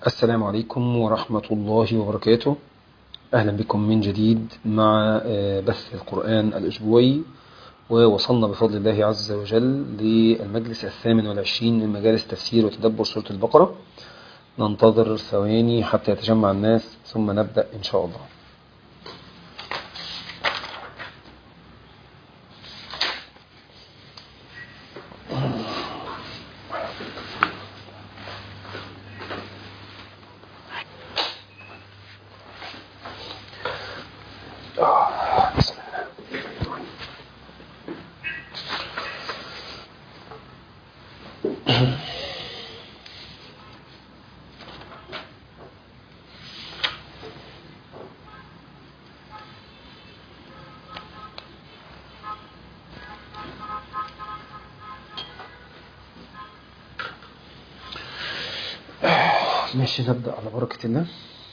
السلام عليكم ورحمة الله وبركاته أهلا بكم من جديد مع بث القرآن الأسبوعي ووصلنا بفضل الله عز وجل للمجلس الثامن والعشرين من مجالس تفسير وتدبر سورة البقرة ننتظر ثواني حتى يتجمع الناس ثم نبدأ إن شاء الله ماشي نبدأ على بركة الله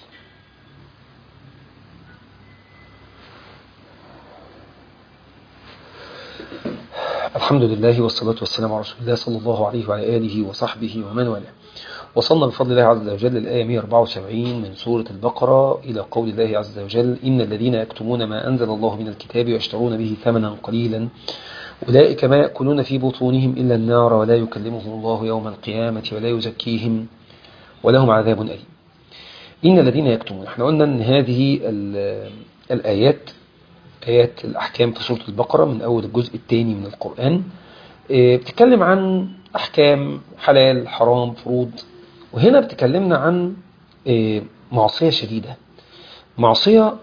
الحمد لله والصلاة والسلام على رسول الله صلى الله عليه وعلى آله وصحبه ومن والاه وصلنا بفضل الله عز وجل الآية 174 من سورة البقرة إلى قول الله عز وجل إن الذين يكتمون ما أنزل الله من الكتاب ويشترون به ثمنا قليلا أولئك ما يأكلون في بطونهم إلا النار ولا يكلمهم الله يوم القيامة ولا يزكيهم ولهم عذاب أليم إن الذين يكتمون احنا قلنا أن هذه الآيات آيات الأحكام في سورة البقرة من أول الجزء الثاني من القرآن بتتكلم عن أحكام حلال حرام فروض وهنا بتكلمنا عن معصية شديدة معصية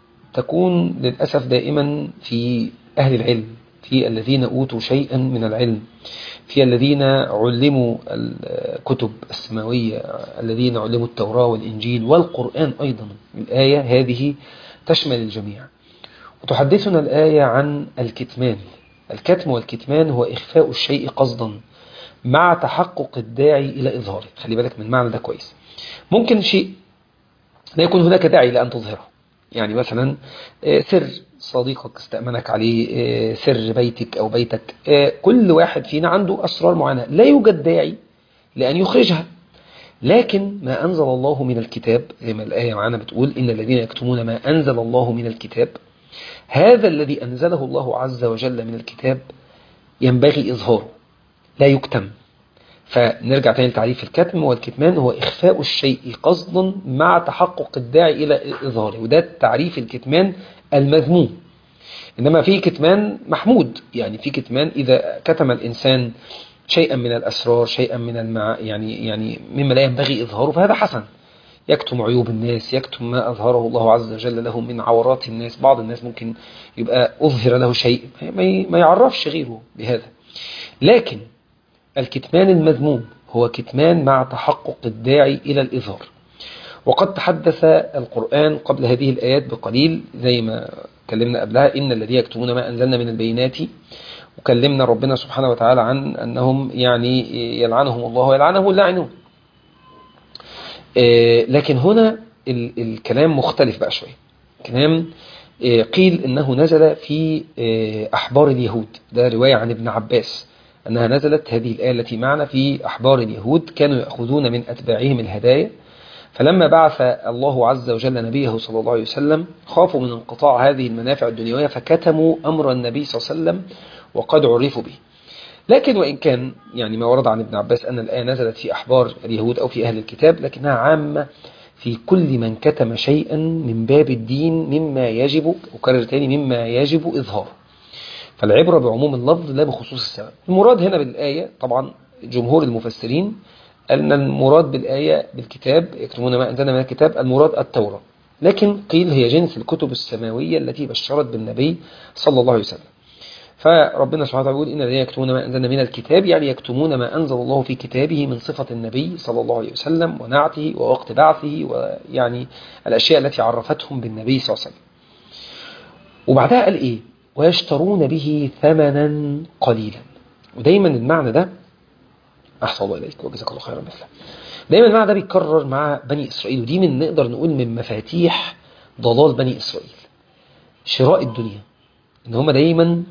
تكون للأسف دائما في أهل العلم في الذين أوتوا شيئا من العلم في الذين علموا الكتب السماوية الذين علموا التوراة والإنجيل والقرآن أيضا الآية هذه تشمل الجميع وتحدثنا الآية عن الكتمان الكتم والكتمان هو إخفاء الشيء قصدا مع تحقق الداعي إلى إظهاره خلي بالك من معنى ده كويس ممكن شيء لا يكون هناك داعي لأن تظهره يعني مثلا سر صديقك استأمنك عليه سر بيتك أو بيتك كل واحد فينا عنده أسرار معينة لا يوجد داعي لأن يخرجها لكن ما أنزل الله من الكتاب زي ما الآية معنا بتقول إن الذين يكتمون ما أنزل الله من الكتاب هذا الذي أنزله الله عز وجل من الكتاب ينبغي إظهاره لا يكتم فنرجع تاني لتعريف الكتم والكتمان هو إخفاء الشيء قصدا مع تحقق الداعي إلى إظهاره وده تعريف الكتمان المذموم إنما في كتمان محمود يعني في كتمان إذا كتم الإنسان شيئا من الأسرار شيئا من المع... يعني يعني مما لا ينبغي إظهاره فهذا حسن يكتم عيوب الناس يكتم ما أظهره الله عز وجل له من عورات الناس بعض الناس ممكن يبقى أظهر له شيء ما يعرفش غيره بهذا لكن الكتمان المذموم هو كتمان مع تحقق الداعي إلى الإظهار وقد تحدث القرآن قبل هذه الآيات بقليل زي ما كلمنا قبلها إن الذين يكتمون ما أنزلنا من البينات وكلمنا ربنا سبحانه وتعالى عن أنهم يعني يلعنهم الله ويلعنهم اللاعنون لكن هنا الكلام مختلف بقى شوية كلام قيل إنه نزل في أحبار اليهود ده رواية عن ابن عباس أنها نزلت هذه الآية التي معنا في أحبار اليهود كانوا يأخذون من أتباعهم الهدايا فلما بعث الله عز وجل نبيه صلى الله عليه وسلم خافوا من انقطاع هذه المنافع الدنيوية فكتموا أمر النبي صلى الله عليه وسلم وقد عرفوا به لكن وإن كان يعني ما ورد عن ابن عباس أن الآية نزلت في أحبار اليهود أو في أهل الكتاب لكنها عامة في كل من كتم شيئا من باب الدين مما يجب أكرر تاني مما يجب إظهاره فالعبرة بعموم اللفظ لا بخصوص السبب المراد هنا بالآية طبعا جمهور المفسرين أن المراد بالآية بالكتاب يكتمون ما أنزلنا من الكتاب المراد التوراة لكن قيل هي جنس الكتب السماوية التي بشرت بالنبي صلى الله عليه وسلم فربنا سبحانه وتعالى يقول إن الذين يكتمون ما أنزلنا من الكتاب يعني يكتمون ما أنزل الله في كتابه من صفة النبي صلى الله عليه وسلم ونعته ووقت بعثه ويعني الأشياء التي عرفتهم بالنبي صلى الله عليه وسلم وبعدها قال إيه ويشترون به ثمنا قليلا ودايما المعنى ده أحسن الله إليك وجزاك الله خيرا مثله دايما المعنى ده بيتكرر مع بني إسرائيل ودي من نقدر نقول من مفاتيح ضلال بني إسرائيل شراء الدنيا إن هم دايما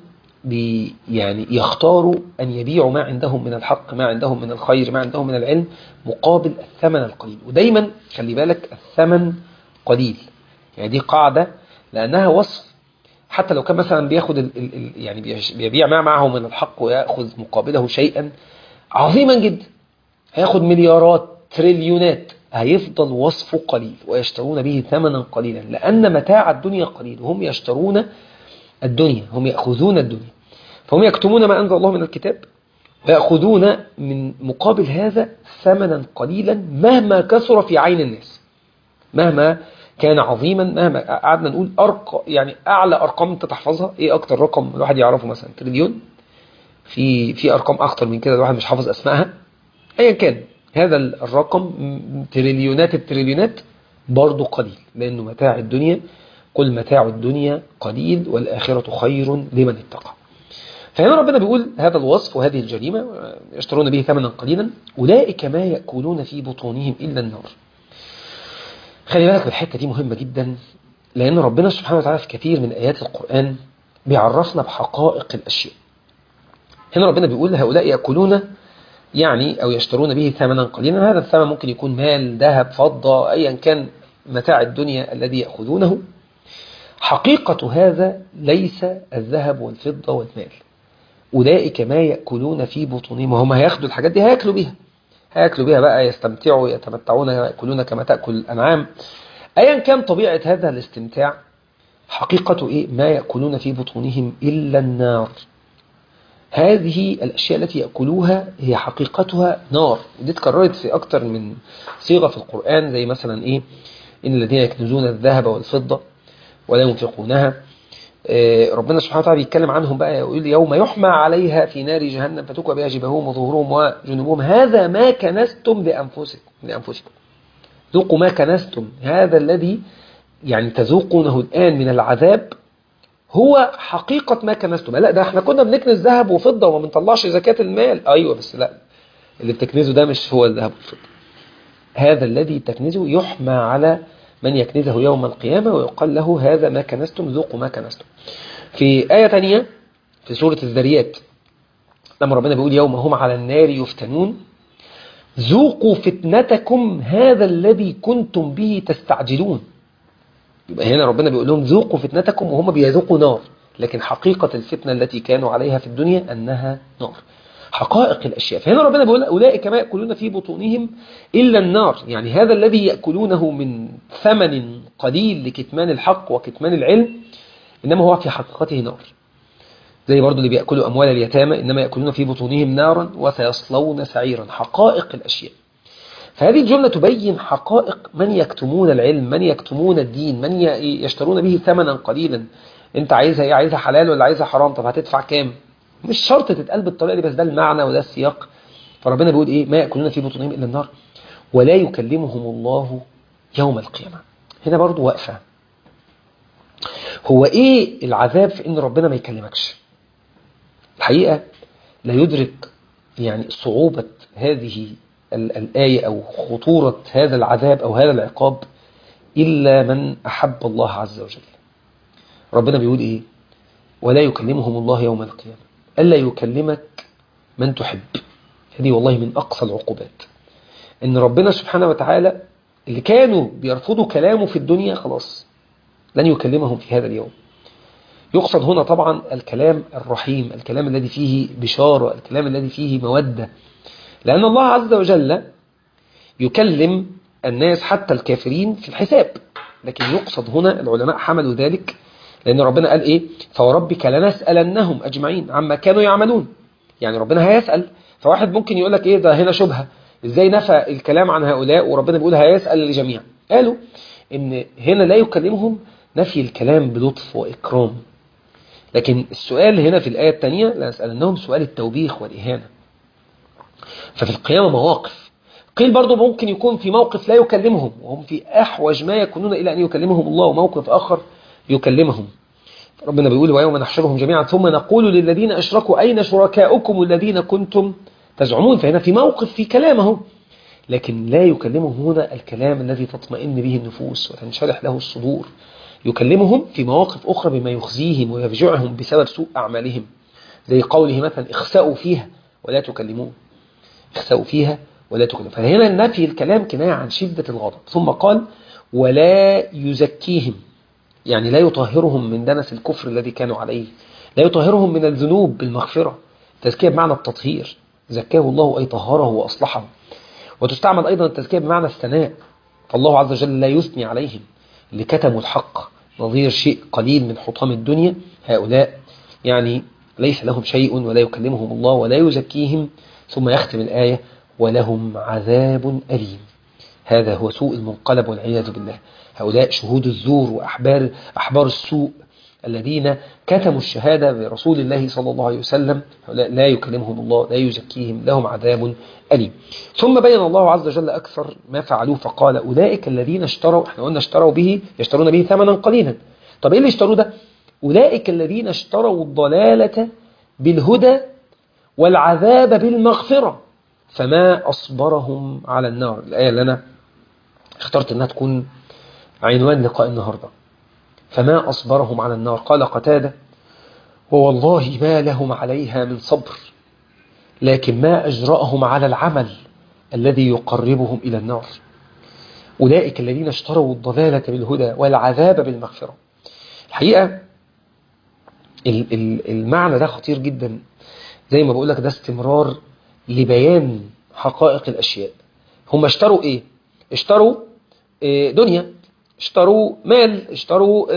بي يعني يختاروا أن يبيعوا ما عندهم من الحق ما عندهم من الخير ما عندهم من العلم مقابل الثمن القليل ودايما خلي بالك الثمن قليل يعني دي قاعدة لأنها وصف حتى لو كان مثلا بياخد ال ال يعني بيبيع ما معه من الحق ويأخذ مقابله شيئا عظيما جدا هياخد مليارات تريليونات هيفضل وصفه قليل ويشترون به ثمنا قليلا لأن متاع الدنيا قليل وهم يشترون الدنيا هم يأخذون الدنيا فهم يكتمون ما أنزل الله من الكتاب ويأخذون من مقابل هذا ثمنا قليلا مهما كثر في عين الناس مهما كان عظيما مهما قعدنا نقول أرق يعني أعلى أرقام أنت تحفظها إيه أكتر رقم الواحد يعرفه مثلا تريليون في في أرقام أكتر من كده الواحد مش حافظ أسمائها أيا كان هذا الرقم تريليونات التريليونات برضه قليل لأنه متاع الدنيا قل متاع الدنيا قليل والآخرة خير لمن اتقى فهنا ربنا بيقول هذا الوصف وهذه الجريمة يشترون به ثمنا قليلا أولئك ما يأكلون في بطونهم إلا النار خلي بالك الحتة دي مهمة جدا لأن ربنا سبحانه وتعالى في كثير من آيات القرآن بيعرفنا بحقائق الأشياء هنا ربنا بيقول هؤلاء يأكلون يعني أو يشترون به ثمنا قليلا هذا الثمن ممكن يكون مال ذهب فضة أيا كان متاع الدنيا الذي يأخذونه حقيقة هذا ليس الذهب والفضة والمال أولئك ما يأكلون في بطونهم وهم هياخدوا الحاجات دي هياكلوا بيها هياكلوا بيها بقى يستمتعوا يتمتعون يأكلون كما تأكل الأنعام أيا كان طبيعة هذا الاستمتاع حقيقة إيه ما يأكلون في بطونهم إلا النار هذه الأشياء التي يأكلوها هي حقيقتها نار ودي اتكررت في أكتر من صيغة في القرآن زي مثلا إيه إن الذين يكنزون الذهب والفضة ولا ينفقونها ربنا سبحانه وتعالى بيتكلم عنهم بقى يقول يوم يحمى عليها في نار جهنم فتكوى بها جبههم وظهورهم وجنوبهم هذا ما كنستم لأنفسكم لأنفسكم ذوقوا ما كنستم هذا الذي يعني تذوقونه الآن من العذاب هو حقيقة ما كنستم لا ده احنا كنا بنكنز ذهب وفضة وما بنطلعش زكاة المال ايوه بس لا اللي بتكنزه ده مش هو الذهب والفضة هذا الذي تكنزه يحمى على من يكنزه يوم القيامة ويقال له هذا ما كنستم ذوقوا ما كنستم في آية تانية في سورة الذريات لما ربنا بيقول يوم هم على النار يفتنون ذوقوا فتنتكم هذا الذي كنتم به تستعجلون يبقى هنا ربنا بيقول لهم ذوقوا فتنتكم وهم بيذوقوا نار لكن حقيقة الفتنة التي كانوا عليها في الدنيا أنها نار حقائق الأشياء فهنا ربنا بيقول أولئك ما يأكلون في بطونهم إلا النار يعني هذا الذي يأكلونه من ثمن قليل لكتمان الحق وكتمان العلم إنما هو في حقيقته نار زي برضو اللي بيأكلوا أموال اليتامى إنما يأكلون في بطونهم نارا وسيصلون سعيرا حقائق الأشياء فهذه الجملة تبين حقائق من يكتمون العلم من يكتمون الدين من يشترون به ثمنا قليلا انت عايزها ايه عايزها حلال ولا عايزها حرام طب هتدفع كام مش شرط تتقال بالطريقة دي بس ده المعنى وده السياق فربنا بيقول ايه ما يأكلون في بطونهم إلا النار ولا يكلمهم الله يوم القيامة هنا برضو واقفة هو ايه العذاب في ان ربنا ما يكلمكش الحقيقة لا يدرك يعني صعوبة هذه الآية أو خطورة هذا العذاب أو هذا العقاب إلا من أحب الله عز وجل ربنا بيقول إيه ولا يكلمهم الله يوم القيامة ألا يكلمك من تحب هذه والله من أقصى العقوبات إن ربنا سبحانه وتعالى اللي كانوا بيرفضوا كلامه في الدنيا خلاص لن يكلمهم في هذا اليوم يقصد هنا طبعا الكلام الرحيم الكلام الذي فيه بشارة الكلام الذي فيه مودة لأن الله عز وجل يكلم الناس حتى الكافرين في الحساب لكن يقصد هنا العلماء حملوا ذلك لأن ربنا قال إيه فوربك لنسألنهم أجمعين عما كانوا يعملون يعني ربنا هيسأل فواحد ممكن يقول لك إيه ده هنا شبهة إزاي نفى الكلام عن هؤلاء وربنا بيقول هيسأل الجميع قالوا إن هنا لا يكلمهم نفي الكلام بلطف وإكرام لكن السؤال هنا في الآية الثانية لنسألنهم سؤال التوبيخ والإهانة ففي القيامة مواقف قيل برضو ممكن يكون في موقف لا يكلمهم وهم في أحوج ما يكونون إلى أن يكلمهم الله وموقف آخر يكلمهم ربنا بيقول ويوم نحشرهم جميعا ثم نقول للذين أشركوا أين شركاؤكم الذين كنتم تزعمون فهنا في موقف في كلامه لكن لا يكلمهم هنا الكلام الذي تطمئن به النفوس وتنشرح له الصدور يكلمهم في مواقف أخرى بما يخزيهم ويفجعهم بسبب سوء أعمالهم زي قوله مثلا اخسأوا فيها ولا تكلمون اخسأوا فيها ولا تكلمون فهنا النفي الكلام كناية عن شدة الغضب ثم قال ولا يزكيهم يعني لا يطهرهم من دنس الكفر الذي كانوا عليه لا يطهرهم من الذنوب بالمغفرة تزكية بمعنى التطهير زكاه الله أي طهره وأصلحه وتستعمل أيضا التزكية بمعنى الثناء فالله عز وجل لا يثني عليهم اللي كتموا الحق نظير شيء قليل من حطام الدنيا هؤلاء يعني ليس لهم شيء ولا يكلمهم الله ولا يزكيهم ثم يختم الآية ولهم عذاب أليم هذا هو سوء المنقلب والعياذ بالله هؤلاء شهود الزور وأحبار أحبار السوء الذين كتموا الشهادة برسول الله صلى الله عليه وسلم هؤلاء لا يكلمهم الله لا يزكيهم لهم عذاب أليم ثم بين الله عز وجل أكثر ما فعلوه فقال أولئك الذين اشتروا احنا قلنا اشتروا به يشترون به ثمنا قليلا طب ايه اللي اشتروا ده أولئك الذين اشتروا الضلالة بالهدى والعذاب بالمغفرة فما أصبرهم على النار الآية اللي أنا اخترت أنها تكون عنوان لقاء النهاردة فما أصبرهم على النار قال قتادة ووالله ما لهم عليها من صبر لكن ما أجرأهم على العمل الذي يقربهم إلى النار أولئك الذين اشتروا الضلالة بالهدى والعذاب بالمغفرة الحقيقة المعنى ده خطير جدا زي ما بقول لك ده استمرار لبيان حقائق الأشياء هم اشتروا إيه؟ اشتروا دنيا اشتروا مال اشتروا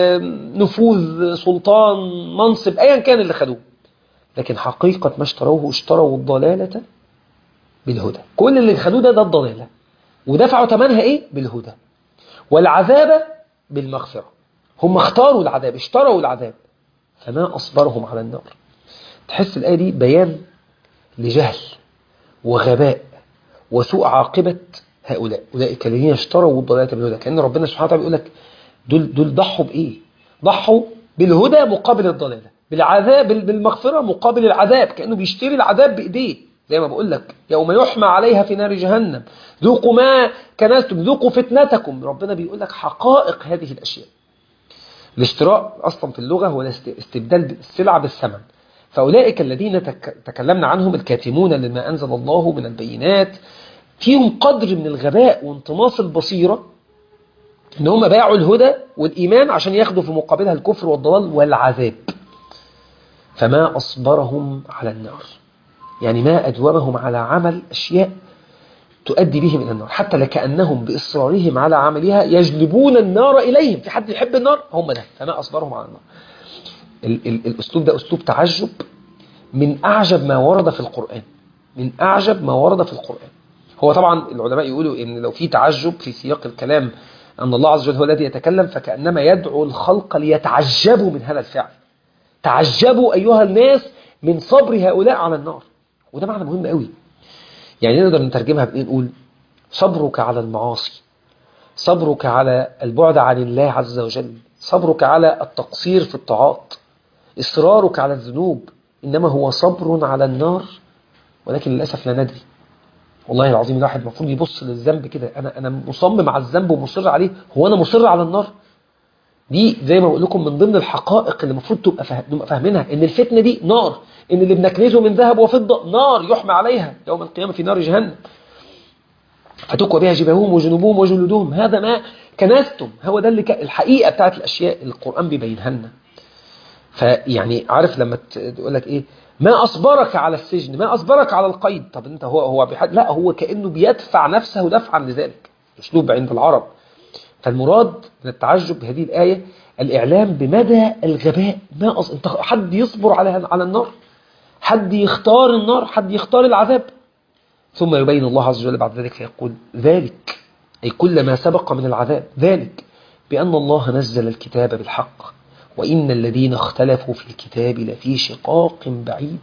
نفوذ سلطان منصب ايا كان اللي خدوه لكن حقيقة ما اشتروه اشتروا الضلالة بالهدى كل اللي خدوه ده ده الضلالة ودفعوا ثمنها ايه بالهدى والعذاب بالمغفرة هم اختاروا العذاب اشتروا العذاب فما أصبرهم على النار تحس الآية دي بيان لجهل وغباء وسوء عاقبة هؤلاء أولئك الذين اشتروا الضلالة بالهدى كأن ربنا سبحانه وتعالى بيقول لك دول, دول ضحوا بإيه ضحوا بالهدى مقابل الضلالة بالعذاب بالمغفرة مقابل العذاب كأنه بيشتري العذاب بإيديه زي ما بقول لك يوم يحمى عليها في نار جهنم ذوقوا ما كنستم ذوقوا فتنتكم ربنا بيقول لك حقائق هذه الأشياء الاشتراء أصلا في اللغة هو استبدال السلعة بالثمن فأولئك الذين تكلمنا عنهم الكاتمون لما أنزل الله من البينات فيهم قدر من الغباء وانطماس البصيرة ان هم باعوا الهدى والإيمان عشان ياخدوا في مقابلها الكفر والضلال والعذاب فما أصبرهم على النار يعني ما أدومهم على عمل أشياء تؤدي بهم إلى النار حتى لكأنهم بإصرارهم على عملها يجلبون النار إليهم في حد يحب النار هم ده فما أصبرهم على النار ال ال الأسلوب ده أسلوب تعجب من أعجب ما ورد في القرآن من أعجب ما ورد في القرآن هو طبعا العلماء يقولوا ان لو في تعجب في سياق الكلام ان الله عز وجل هو الذي يتكلم فكأنما يدعو الخلق ليتعجبوا من هذا الفعل تعجبوا ايها الناس من صبر هؤلاء على النار وده معنى مهم قوي يعني نقدر نترجمها بايه نقول صبرك على المعاصي صبرك على البعد عن الله عز وجل صبرك على التقصير في الطاعات اصرارك على الذنوب انما هو صبر على النار ولكن للاسف لا ندري والله العظيم الواحد المفروض يبص للذنب كده انا انا مصمم على الذنب ومصر عليه هو انا مصر على النار دي زي ما بقول لكم من ضمن الحقائق اللي المفروض تبقى فاهم فاهمينها ان الفتنه دي نار ان اللي بنكنزه من ذهب وفضه نار يحمى عليها يوم القيامه في نار جهنم فتكوى بها جباههم وجنوبهم وجلودهم هذا ما كنستم هو ده اللي ك... الحقيقه بتاعت الاشياء اللي القران بيبينها لنا فيعني عارف لما تقول لك ايه ما أصبرك على السجن ما أصبرك على القيد طب انت هو هو بحد لا هو كأنه بيدفع نفسه دفعا لذلك أسلوب عند العرب فالمراد من التعجب بهذه الآية الإعلام بمدى الغباء ما أص... انت حد يصبر على على النار حد يختار النار حد يختار العذاب ثم يبين الله عز وجل بعد ذلك فيقول ذلك أي كل ما سبق من العذاب ذلك بأن الله نزل الكتاب بالحق وإن الذين اختلفوا في الكتاب لفي شقاق بعيد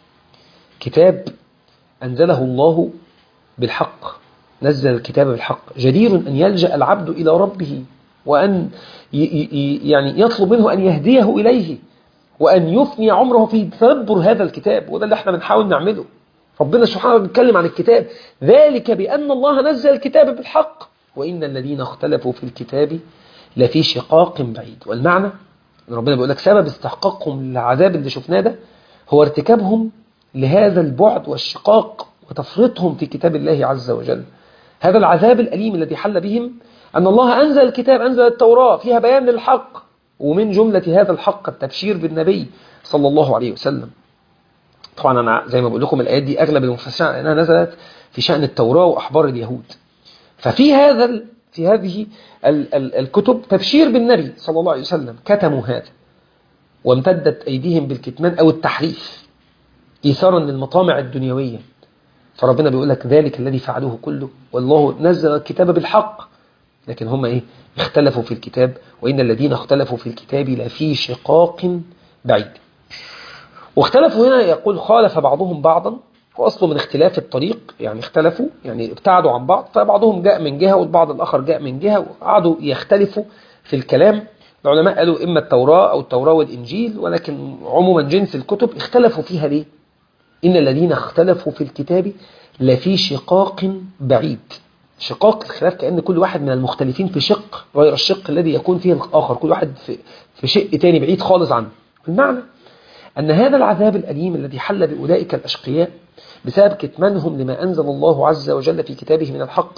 كتاب أنزله الله بالحق نزل الكتاب بالحق جدير أن يلجأ العبد إلى ربه وأن يعني يطلب منه أن يهديه إليه وأن يفني عمره في تدبر هذا الكتاب وده اللي احنا بنحاول نعمله ربنا سبحانه بيتكلم عن الكتاب ذلك بأن الله نزل الكتاب بالحق وإن الذين اختلفوا في الكتاب لفي شقاق بعيد والمعنى ان ربنا بيقول لك سبب استحقاقهم للعذاب اللي شفناه ده هو ارتكابهم لهذا البعد والشقاق وتفريطهم في كتاب الله عز وجل هذا العذاب الأليم الذي حل بهم أن الله أنزل الكتاب أنزل التوراة فيها بيان للحق ومن جملة هذا الحق التبشير بالنبي صلى الله عليه وسلم طبعا أنا زي ما بقول لكم الآيات دي أغلب المفسرين أنها نزلت في شأن التوراة وأحبار اليهود ففي هذا في هذه ال ال الكتب تبشير بالنبي صلى الله عليه وسلم كتموا هذا وامتدت أيديهم بالكتمان أو التحريف إيثارا للمطامع الدنيوية فربنا بيقول لك ذلك الذي فعلوه كله والله نزل الكتاب بالحق لكن هم إيه اختلفوا في الكتاب وإن الذين اختلفوا في الكتاب لفي شقاق بعيد واختلفوا هنا يقول خالف بعضهم بعضا وأصله من اختلاف الطريق يعني اختلفوا يعني ابتعدوا عن بعض فبعضهم جاء من جهة والبعض الآخر جاء من جهة وقعدوا يختلفوا في الكلام العلماء قالوا إما التوراة أو التوراة والإنجيل ولكن عموما جنس الكتب اختلفوا فيها ليه إن الذين اختلفوا في الكتاب لفي شقاق بعيد شقاق الخلاف كأن كل واحد من المختلفين في شق غير الشق الذي يكون فيه الآخر كل واحد في, في شق تاني بعيد خالص عنه المعنى أن هذا العذاب الأليم الذي حل بأولئك الأشقياء بسبب كتمانهم لما أنزل الله عز وجل في كتابه من الحق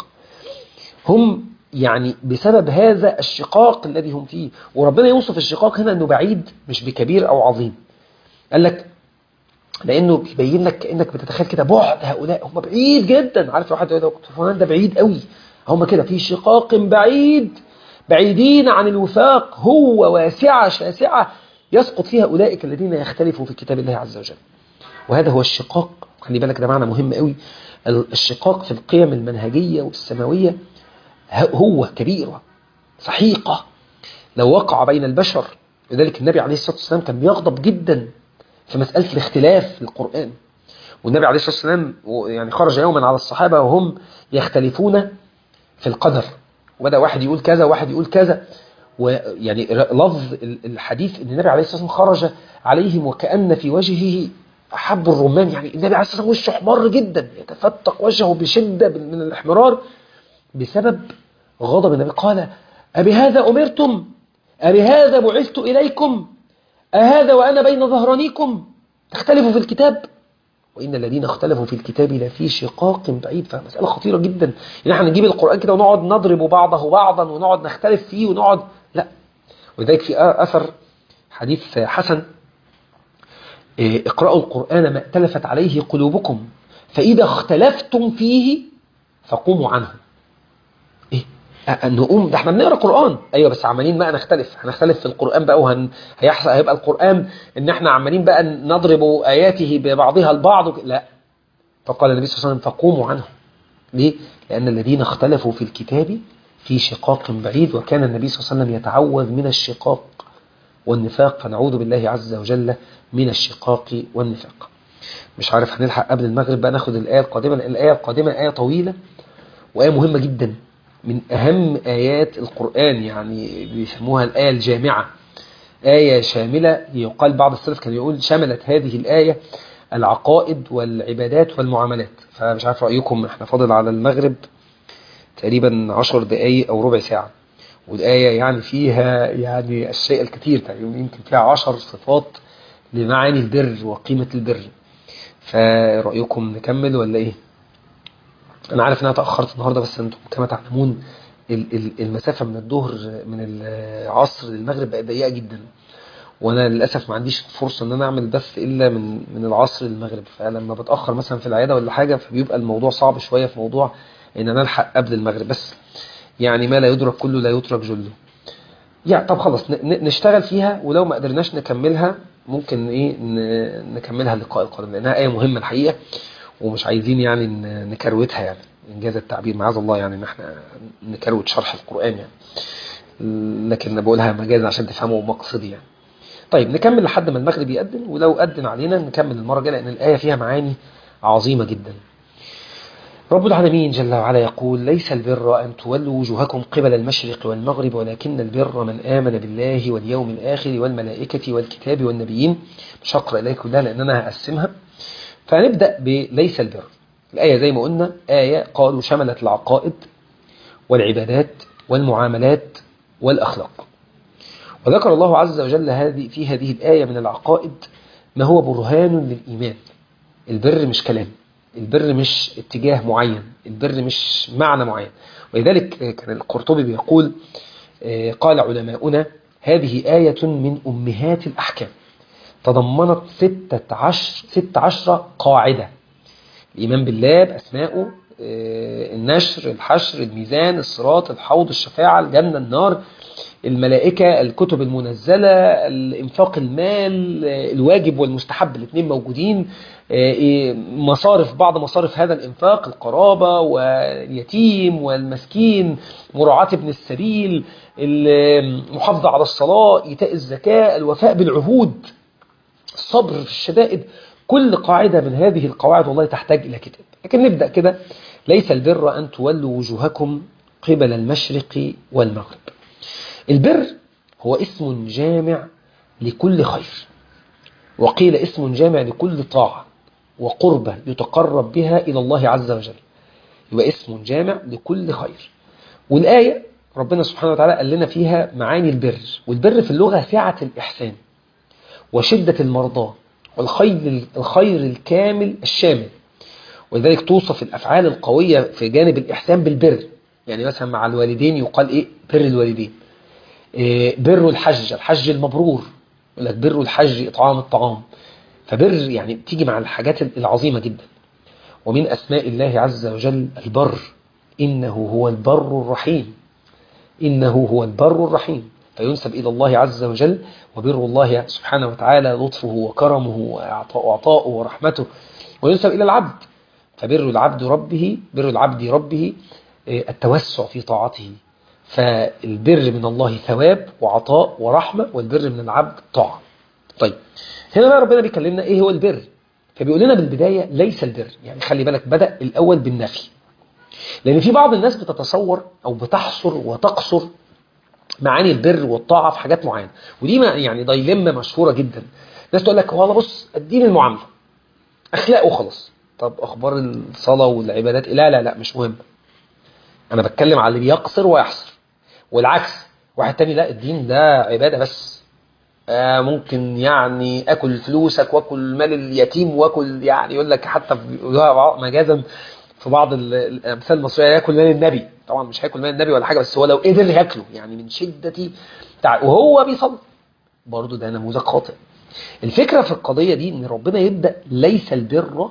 هم يعني بسبب هذا الشقاق الذي هم فيه وربنا يوصف الشقاق هنا أنه بعيد مش بكبير أو عظيم قال لك لأنه بيبين لك كأنك بتتخيل كده بعد هؤلاء هم بعيد جدا عارف لو حد يقول فلان ده بعيد قوي هم كده في شقاق بعيد بعيدين عن الوفاق هو واسعة شاسعة يسقط فيها أولئك الذين يختلفوا في كتاب الله عز وجل وهذا هو الشقاق خلي بالك ده معنى مهم قوي الشقاق في القيم المنهجية والسماوية هو كبيرة سحيقة لو وقع بين البشر لذلك النبي عليه الصلاة والسلام كان بيغضب جدا في مسألة الاختلاف في القرآن والنبي عليه الصلاة والسلام يعني خرج يوما على الصحابة وهم يختلفون في القدر وبدأ واحد يقول كذا وواحد يقول كذا ويعني لفظ الحديث ان النبي عليه الصلاة والسلام خرج عليهم وكأن في وجهه أحب الرمان يعني النبي عليه الصلاة والسلام وشه احمر جدا يتفتق وجهه بشدة من الاحمرار بسبب غضب النبي قال أبي هذا أمرتم أبي هذا بعثت إليكم أهذا وأنا بين ظهرانيكم تختلفوا في الكتاب وإن الذين اختلفوا في الكتاب لفي شقاق بعيد فمسألة خطيرة جدا إن احنا نجيب القرآن كده ونقعد نضرب بعضه بعضا ونقعد نختلف فيه ونقعد لا ولذلك في أثر حديث حسن اقرأوا القرآن ما ائتلفت عليه قلوبكم فإذا اختلفتم فيه فقوموا عنه إيه؟ نقوم ده احنا بنقرا قرآن ايوه بس عمالين بقى نختلف هنختلف في القرآن بقى وهن هيحصل هيبقى القرآن ان احنا عمالين بقى نضرب آياته ببعضها البعض لا فقال النبي صلى الله عليه وسلم فقوموا عنه ليه؟ لأن الذين اختلفوا في الكتاب في شقاق بعيد وكان النبي صلى الله عليه وسلم يتعوذ من الشقاق والنفاق فنعوذ بالله عز وجل من الشقاق والنفاق مش عارف هنلحق قبل المغرب بقى ناخد الآية القادمة لأن الآية القادمة آية طويلة وآية مهمة جدا من أهم آيات القرآن يعني بيسموها الآية الجامعة آية شاملة يقال بعض السلف كان يقول شملت هذه الآية العقائد والعبادات والمعاملات فمش عارف رأيكم احنا فاضل على المغرب تقريبا عشر دقايق أو ربع ساعة والآية يعني فيها يعني الشيء الكثير تقريبا يمكن فيها عشر صفات لمعاني البر وقيمة البر فرأيكم نكمل ولا ايه انا عارف ان انا تأخرت النهاردة بس انتم كما تعلمون المسافة من الظهر من العصر للمغرب بقت ضيقة جدا وانا للاسف ما عنديش فرصة ان انا اعمل بث الا من من العصر للمغرب فلما بتأخر مثلا في العيادة ولا حاجة فبيبقى الموضوع صعب شوية في موضوع ان انا الحق قبل المغرب بس يعني ما لا يدرك كله لا يترك جله يعني طب خلاص نشتغل فيها ولو ما قدرناش نكملها ممكن ايه نكملها اللقاء القادم لانها ايه مهمة الحقيقة ومش عايزين يعني نكروتها يعني انجاز التعبير معاذ الله يعني ان احنا نكروت شرح القرآن يعني لكن بقولها مجازا عشان تفهموا مقصدي يعني طيب نكمل لحد ما المغرب يأذن ولو أذن علينا نكمل المرة الجاية لأن الآية فيها معاني عظيمة جدا رب العالمين جل وعلا يقول ليس البر أن تولوا وجوهكم قبل المشرق والمغرب ولكن البر من آمن بالله واليوم الآخر والملائكة والكتاب والنبيين مش هقرأ إليك كلها لأن أنا هقسمها فنبدأ بليس البر الآية زي ما قلنا آية قالوا شملت العقائد والعبادات والمعاملات والأخلاق وذكر الله عز وجل هذه في هذه الآية من العقائد ما هو برهان للإيمان البر مش كلام البر مش اتجاه معين البر مش معنى معين ولذلك كان القرطبي بيقول قال علماؤنا هذه آية من أمهات الأحكام تضمنت ستة عشر, ستة عشر قاعدة الإيمان بالله بأسمائه النشر الحشر الميزان الصراط الحوض الشفاعة الجنة النار الملائكة الكتب المنزلة الانفاق المال الواجب والمستحب الاثنين موجودين مصارف بعض مصارف هذا الانفاق القرابة واليتيم والمسكين مراعاة ابن السبيل المحافظة على الصلاة إيتاء الزكاة الوفاء بالعهود الصبر في الشدائد كل قاعدة من هذه القواعد والله تحتاج إلى كتاب لكن نبدأ كده ليس البر أن تولوا وجوهكم قبل المشرق والمغرب البر هو اسم جامع لكل خير وقيل اسم جامع لكل طاعة وقربة يتقرب بها إلى الله عز وجل يبقى اسم جامع لكل خير والآية ربنا سبحانه وتعالى قال لنا فيها معاني البر والبر في اللغة سعة الإحسان وشدة المرضاة والخير الخير الكامل الشامل ولذلك توصف الأفعال القوية في جانب الإحسان بالبر يعني مثلا مع الوالدين يقال إيه بر الوالدين إيه بر الحج الحج المبرور يقول لك بر الحج إطعام الطعام فبر يعني بتيجي مع الحاجات العظيمة جدا ومن أسماء الله عز وجل البر إنه هو البر الرحيم إنه هو البر الرحيم فينسب إلى الله عز وجل وبر الله سبحانه وتعالى لطفه وكرمه وعطاؤه ورحمته وينسب إلى العبد فبر العبد ربه بر العبد ربه التوسع في طاعته فالبر من الله ثواب وعطاء ورحمة والبر من العبد طاعة طيب هنا بقى ربنا بيكلمنا ايه هو البر فبيقول لنا بالبداية ليس البر يعني خلي بالك بدأ الأول بالنفي لأن في بعض الناس بتتصور أو بتحصر وتقصر معاني البر والطاعة في حاجات معينة ودي يعني دايلمة مشهورة جدا ناس تقول لك والله بص الدين المعاملة أخلاق وخلاص طب أخبار الصلاة والعبادات لا لا لا مش مهم أنا بتكلم على اللي بيقصر ويحصر والعكس واحد تاني لا الدين ده عبادة بس آه ممكن يعني أكل فلوسك وأكل مال اليتيم وأكل يعني يقول لك حتى مجازا في بعض الأمثال المصرية يأكل مال النبي طبعا مش هياكل مال النبي ولا حاجة بس هو لو قدر ياكله يعني من شدة تع... وهو بيصلي برضه ده نموذج خاطئ الفكرة في القضية دي ان ربنا يبدأ ليس البر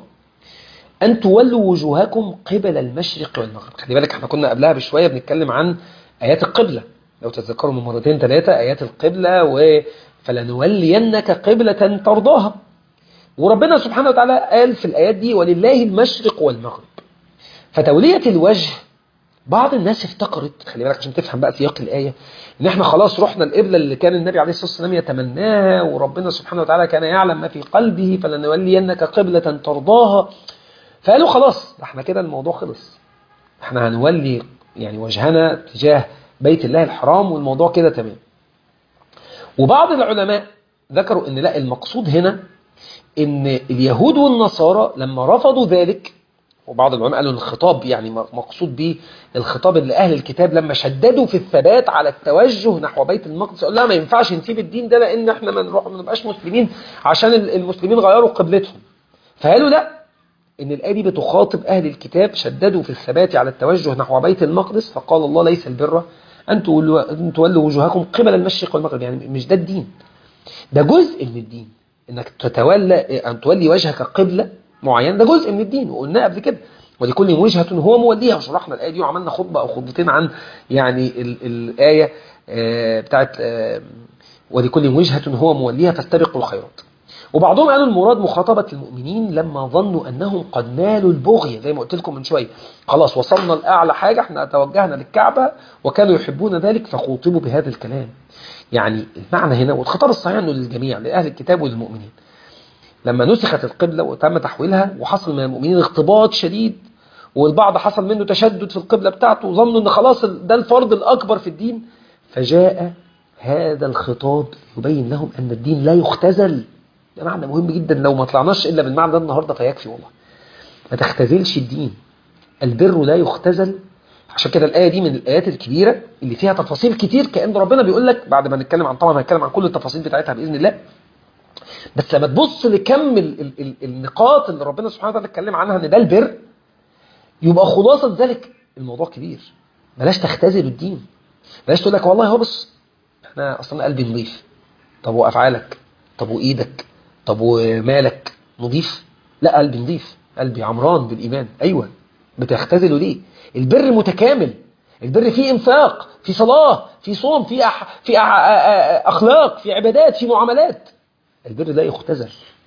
أن تولوا وجوهكم قبل المشرق والمغرب خلي بالك احنا كنا قبلها بشوية بنتكلم عن آيات القبلة لو تتذكروا من مرتين ثلاثة آيات القبلة و فلنولينك قبلة ترضاها وربنا سبحانه وتعالى قال في الآيات دي ولله المشرق والمغرب فتولية الوجه بعض الناس افتكرت خلي بالك عشان تفهم بقى سياق الآية ان احنا خلاص رحنا القبلة اللي كان النبي عليه الصلاة والسلام يتمناها وربنا سبحانه وتعالى كان يعلم ما في قلبه فلنولينك قبلة ترضاها فقالوا خلاص احنا كده الموضوع خلص احنا هنولي يعني وجهنا تجاه بيت الله الحرام والموضوع كده تمام وبعض العلماء ذكروا ان لا المقصود هنا ان اليهود والنصارى لما رفضوا ذلك وبعض العلماء قالوا الخطاب يعني مقصود به الخطاب اللي أهل الكتاب لما شددوا في الثبات على التوجه نحو بيت المقدس قالوا لا ما ينفعش نسيب الدين ده لأن احنا ما نروح ما نبقاش مسلمين عشان المسلمين غيروا قبلتهم فقالوا لا إن الآية دي بتخاطب أهل الكتاب شددوا في الثبات على التوجه نحو بيت المقدس فقال الله ليس البر أن تولوا وجوهكم قبل المشرق والمغرب يعني مش ده الدين ده جزء من الدين انك تتولى ان تولي وجهك قبلة معين ده جزء من الدين وقلنا قبل كده ولكل وجهة هو موليها وشرحنا الآية دي وعملنا خطبة أو خطبتين عن يعني ال الآية بتاعت ولكل وجهة هو موليها فاستبقوا الخيرات وبعضهم قالوا المراد مخاطبة المؤمنين لما ظنوا أنهم قد نالوا البغية زي ما قلت لكم من شوية خلاص وصلنا لأعلى حاجة احنا توجهنا للكعبة وكانوا يحبون ذلك فخوطبوا بهذا الكلام يعني المعنى هنا والخطاب الصحيح انه للجميع لأهل الكتاب وللمؤمنين لما نسخت القبلة وتم تحويلها وحصل من المؤمنين اغتباط شديد والبعض حصل منه تشدد في القبلة بتاعته وظنوا ان خلاص ده الفرض الأكبر في الدين فجاء هذا الخطاب يبين لهم أن الدين لا يختزل ده معنى مهم جدا لو ما طلعناش إلا بالمعنى ده النهاردة فيكفي والله ما تختزلش الدين البر لا يختزل عشان كده الآية دي من الآيات الكبيرة اللي فيها تفاصيل كتير كأن ربنا بيقول لك بعد ما نتكلم عن طبعا هنتكلم عن كل التفاصيل بتاعتها بإذن الله بس لما تبص لكم ال ال ال النقاط اللي ربنا سبحانه وتعالى اتكلم عنها ان ده البر يبقى خلاصة ذلك الموضوع كبير بلاش تختزل الدين بلاش تقول لك والله هو بص انا اصلا قلبي نظيف طب وافعالك طب وايدك طب ومالك نظيف لا قلبي نظيف قلبي عمران بالايمان ايوه بتختزله ليه البر متكامل البر فيه انفاق في صلاه في صوم في أح... في أح... اخلاق في عبادات في معاملات البر لا يختزل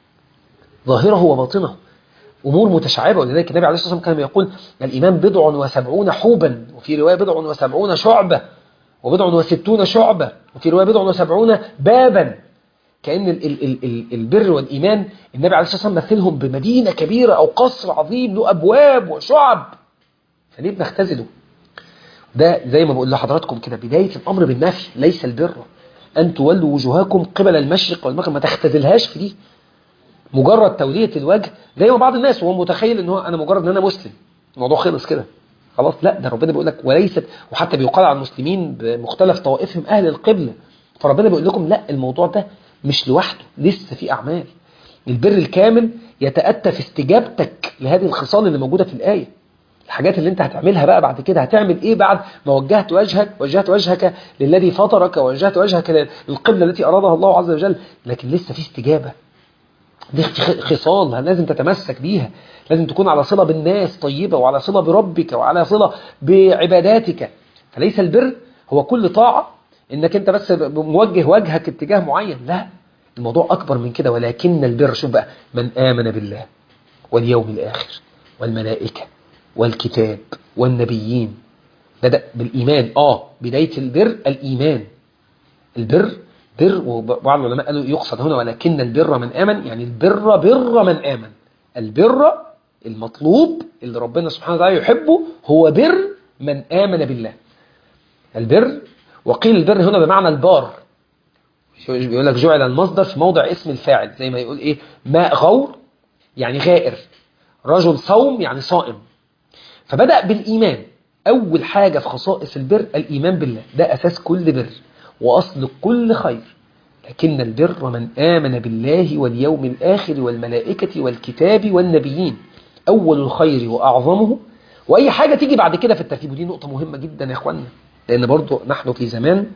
ظاهره وباطنه امور متشعبه ولذلك النبي عليه الصلاه والسلام كان يقول الايمان بضع وسبعون حوبا وفي روايه بضع وسبعون شعبه وبضع وستون شعبه وفي روايه بضع وسبعون بابا كأن ال ال ال ال البر والإيمان النبي عليه الصلاة والسلام مثلهم بمدينة كبيرة أو قصر عظيم له أبواب وشعب فليه بنختزله ده زي ما بقول لحضراتكم كده بداية الأمر بالنفي ليس البر أن تولوا وجوهكم قبل المشرق والمغرب ما تختزلهاش في دي مجرد تولية الوجه زي ما بعض الناس وهو متخيل ان هو انا مجرد ان انا مسلم الموضوع خلص كده خلاص لا ده ربنا بيقول لك وليست وحتى بيقال على المسلمين بمختلف طوائفهم اهل القبلة فربنا بيقول لكم لا الموضوع ده مش لوحده لسه في أعمال البر الكامل يتأتى في استجابتك لهذه الخصال اللي موجودة في الآية الحاجات اللي انت هتعملها بقى بعد كده هتعمل ايه بعد ما وجهت وجهك وجهت وجهك للذي فطرك ووجهت وجهك للقبلة التي أرادها الله عز وجل لكن لسه في استجابة دي خصال لازم تتمسك بيها لازم تكون على صلة بالناس طيبة وعلى صلة بربك وعلى صلة بعباداتك فليس البر هو كل طاعة انك انت بس موجه وجهك اتجاه معين لا الموضوع اكبر من كده ولكن البر شوف بقى من امن بالله واليوم الاخر والملائكه والكتاب والنبيين بدأ بالايمان اه بدايه البر الايمان البر بر وبعض العلماء قالوا يقصد هنا ولكن البر من امن يعني البر بر من امن البر المطلوب اللي ربنا سبحانه وتعالى يحبه هو بر من امن بالله البر وقيل البر هنا بمعنى البار بيقول لك جعل المصدر في موضع اسم الفاعل زي ما يقول ايه ماء غور يعني غائر رجل صوم يعني صائم فبدأ بالإيمان أول حاجة في خصائص البر الإيمان بالله ده أساس كل بر وأصل كل خير لكن البر من آمن بالله واليوم الآخر والملائكة والكتاب والنبيين أول الخير وأعظمه وأي حاجة تيجي بعد كده في الترتيب ودي نقطة مهمة جدا يا أخوانا لأن برضو نحن في زمان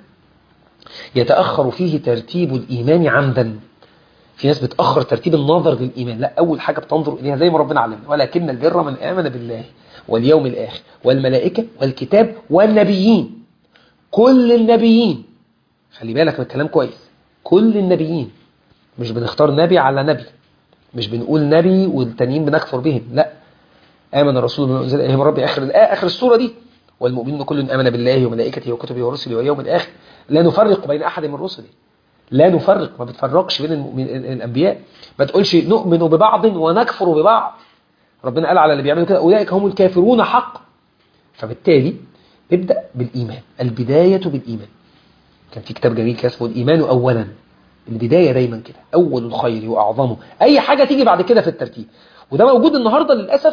يتأخر فيه ترتيب الإيمان عمدا في ناس بتأخر ترتيب النظر للإيمان لا أول حاجة بتنظر إليها زي ما ربنا علمنا ولكن البر من آمن بالله واليوم الآخر والملائكة والكتاب والنبيين كل النبيين خلي بالك من الكلام كويس كل النبيين مش بنختار نبي على نبي مش بنقول نبي والتانيين بنكفر بهم لا آمن الرسول بما أنزل إليه من ربي آخر آخر السورة دي والمؤمنون كل آمن بالله وملائكته وكتبه ورسله واليوم الآخر لا نفرق بين أحد من رسله لا نفرق ما بتفرقش بين المؤمن الأنبياء ما تقولش نؤمن ببعض ونكفر ببعض ربنا قال على اللي بيعملوا كده أولئك هم الكافرون حق فبالتالي ابدأ بالإيمان البداية بالإيمان كان في كتاب جميل كده اسمه الإيمان أولا البداية دايما كده أول الخير وأعظمه أي حاجة تيجي بعد كده في الترتيب وده موجود النهاردة للأسف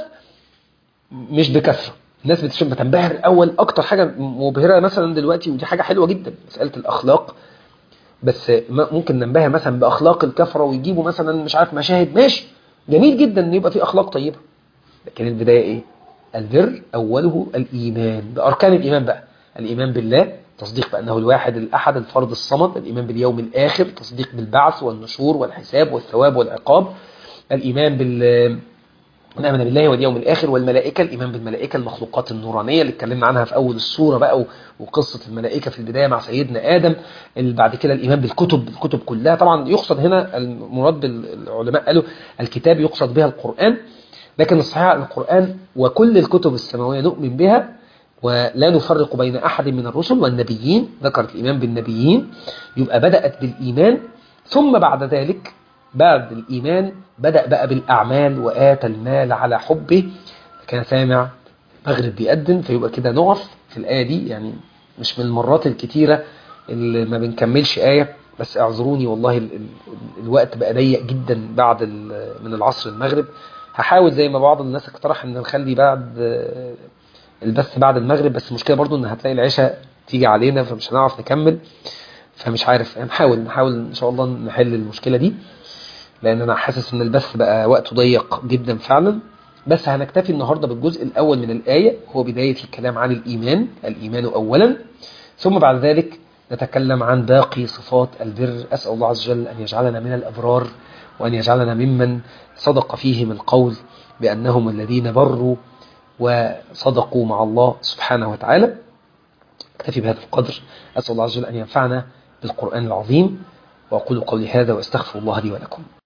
مش بكثرة الناس بتشوف بتنبهر اول اكتر حاجه مبهره مثلا دلوقتي ودي حاجه حلوه جدا مساله الاخلاق بس ممكن ننبهر مثلا باخلاق الكفره ويجيبوا مثلا مش عارف مشاهد ماشي جميل جدا ان يبقى في اخلاق طيبه لكن البدايه ايه البر اوله الايمان باركان الايمان بقى الايمان بالله تصديق بانه الواحد الاحد الفرد الصمد الايمان باليوم الاخر تصديق بالبعث والنشور والحساب والثواب والعقاب الايمان بال من آمن بالله واليوم الآخر والملائكة الإيمان بالملائكة المخلوقات النورانية اللي اتكلمنا عنها في أول السورة بقى وقصة الملائكة في البداية مع سيدنا آدم بعد كده الإيمان بالكتب الكتب كلها طبعا يقصد هنا المراد بالعلماء قالوا الكتاب يقصد بها القرآن لكن الصحيح القرآن وكل الكتب السماوية نؤمن بها ولا نفرق بين أحد من الرسل والنبيين ذكرت الإيمان بالنبيين يبقى بدأت بالإيمان ثم بعد ذلك بعد الإيمان بدأ بقى بالأعمال وآتى المال على حبه كان سامع مغرب بيقدم فيبقى كده نقف في الآية دي يعني مش من المرات الكتيرة اللي ما بنكملش آية بس اعذروني والله ال ال الوقت بقى ضيق جدا بعد من العصر المغرب هحاول زي ما بعض الناس اقترح ان نخلي بعد البث بعد المغرب بس المشكلة برضو ان هتلاقي العشاء تيجي علينا فمش هنعرف نكمل فمش عارف هنحاول نحاول ان شاء الله نحل المشكلة دي لأن أنا حاسس إن البث بقى وقته ضيق جدا فعلا بس هنكتفي النهاردة بالجزء الأول من الآية هو بداية الكلام عن الإيمان الإيمان أولا ثم بعد ذلك نتكلم عن باقي صفات البر أسأل الله عز وجل أن يجعلنا من الأبرار وأن يجعلنا ممن صدق فيهم القول بأنهم الذين بروا وصدقوا مع الله سبحانه وتعالى اكتفي بهذا القدر أسأل الله عز وجل أن ينفعنا بالقرآن العظيم وأقول قولي هذا وأستغفر الله لي ولكم